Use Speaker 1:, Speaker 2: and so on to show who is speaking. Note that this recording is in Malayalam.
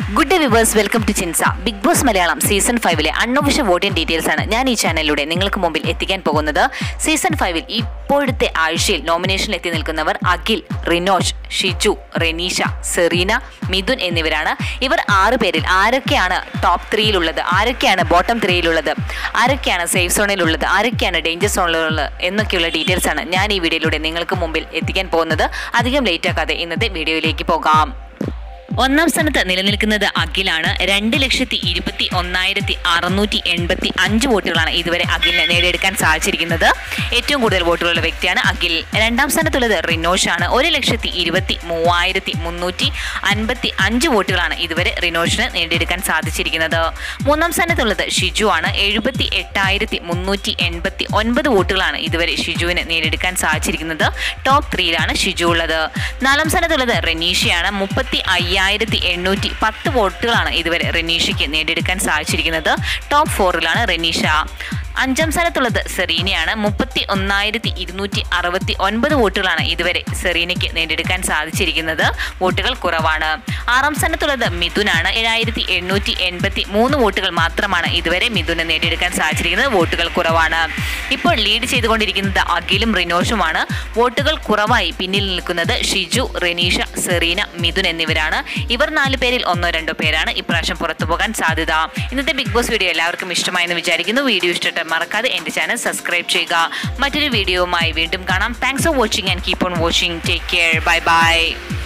Speaker 1: good day viewers welcome to ചിൻസ ബിഗ് ബോസ് മലയാളം സീസൺ ഫൈവിലെ അൺഒഫീഷ്യൽ വോട്ടിംഗ് ഡീറ്റെയിൽസ് ആണ് ഞാൻ ഈ ചാനലിലൂടെ നിങ്ങൾക്ക് മുമ്പിൽ എത്തിക്കാൻ പോകുന്നത് സീസൺ ഫൈവിൽ ഇപ്പോഴത്തെ ആഴ്ചയിൽ നോമിനേഷനിൽ എത്തി നിൽക്കുന്നവർ അഖിൽ റിനോഷ് ഷിജു റെനീഷ സെറീന മിഥുൻ എന്നിവരാണ് ഇവർ ആറ് പേരിൽ ആരൊക്കെയാണ് ടോപ്പ് ത്രീയിലുള്ളത് ആരൊക്കെയാണ് ബോട്ടം ത്രീയിലുള്ളത് ആരൊക്കെയാണ് സേഫ് സോണിലുള്ളത് ആരൊക്കെയാണ് ഡേഞ്ചർ സോണിലുള്ളത് എന്നൊക്കെയുള്ള ഡീറ്റെയിൽസ് ആണ് ഞാൻ ഈ വീഡിയോയിലൂടെ നിങ്ങൾക്ക് മുമ്പിൽ എത്തിക്കാൻ പോകുന്നത് അധികം ലേറ്റ് ആക്കാതെ ഇന്നത്തെ വീഡിയോയിലേക്ക് പോകാം ഒന്നാം സ്ഥാനത്ത് നിലനിൽക്കുന്നത് അഖിലാണ് രണ്ട് ലക്ഷത്തി ഇരുപത്തി ഒന്നായിരത്തി അറുന്നൂറ്റി എൺപത്തി അഞ്ച് വോട്ടുകളാണ് ഇതുവരെ അഖിലിന് നേടിയെടുക്കാൻ സാധിച്ചിരിക്കുന്നത് ഏറ്റവും കൂടുതൽ വോട്ടുകളുള്ള വ്യക്തിയാണ് അഖിൽ രണ്ടാം സ്ഥാനത്തുള്ളത് റിനോഷ് ആണ് ഒരു ലക്ഷത്തി ഇരുപത്തി മൂവായിരത്തി മുന്നൂറ്റി അൻപത്തി അഞ്ച് വോട്ടുകളാണ് ഇതുവരെ റിനോഷിന് നേടിയെടുക്കാൻ സാധിച്ചിരിക്കുന്നത് മൂന്നാം സ്ഥാനത്തുള്ളത് ഷിജു ആണ് എഴുപത്തി എട്ടായിരത്തി മുന്നൂറ്റി എൺപത്തി ഒൻപത് വോട്ടുകളാണ് ഇതുവരെ ഷിജുവിന് നേടിയെടുക്കാൻ സാധിച്ചിരിക്കുന്നത് ടോപ്പ് ത്രീയിലാണ് ഷിജു ഉള്ളത് നാലാം സ്ഥാനത്തുള്ളത് റെനീഷയാണ് മുപ്പത്തി അയ്യായിരത്തി എണ്ണൂറ്റി പത്ത് വോട്ടുകളാണ് ഇതുവരെ റെനീഷയ്ക്ക് നേടിയെടുക്കാൻ സാധിച്ചിരിക്കുന്നത് ടോപ്പ് ഫോറിലാണ് റെനീഷ അഞ്ചാം സ്ഥാനത്തുള്ളത് സെറീനയാണ് മുപ്പത്തി ഒന്നായിരത്തി ഇരുന്നൂറ്റി അറുപത്തി ഒൻപത് വോട്ടുകളാണ് ഇതുവരെ സെറീനയ്ക്ക് നേടിയെടുക്കാൻ സാധിച്ചിരിക്കുന്നത് വോട്ടുകൾ കുറവാണ് ആറാം സ്ഥാനത്തുള്ളത് മിഥുനാണ് ഏഴായിരത്തി എണ്ണൂറ്റി എൺപത്തി മൂന്ന് വോട്ടുകൾ മാത്രമാണ് ഇതുവരെ മിഥുന് നേടിയെടുക്കാൻ സാധിച്ചിരിക്കുന്നത് വോട്ടുകൾ കുറവാണ് ഇപ്പോൾ ലീഡ് ചെയ്തുകൊണ്ടിരിക്കുന്നത് അഖിലും റിനോഷുമാണ് വോട്ടുകൾ കുറവായി പിന്നിൽ നിൽക്കുന്നത് ഷിജു റെനീഷ സെറീന മിഥുൻ എന്നിവരാണ് ഇവർ നാല് പേരിൽ ഒന്നോ രണ്ടോ പേരാണ് ഇപ്രാവശ്യം പുറത്തു പോകാൻ സാധ്യത ഇന്നത്തെ ബിഗ് ബോസ് വീഡിയോ എല്ലാവർക്കും ഇഷ്ടമായെന്ന് വിചാരിക്കുന്നു വീഡിയോ ഇഷ്ടപ്പെട്ട് മറക്കാതെ എൻ്റെ ചാനൽ സബ്സ്ക്രൈബ് ചെയ്യുക മറ്റൊരു വീഡിയോവുമായി വീണ്ടും കാണാം thanks for watching and keep on watching take care bye by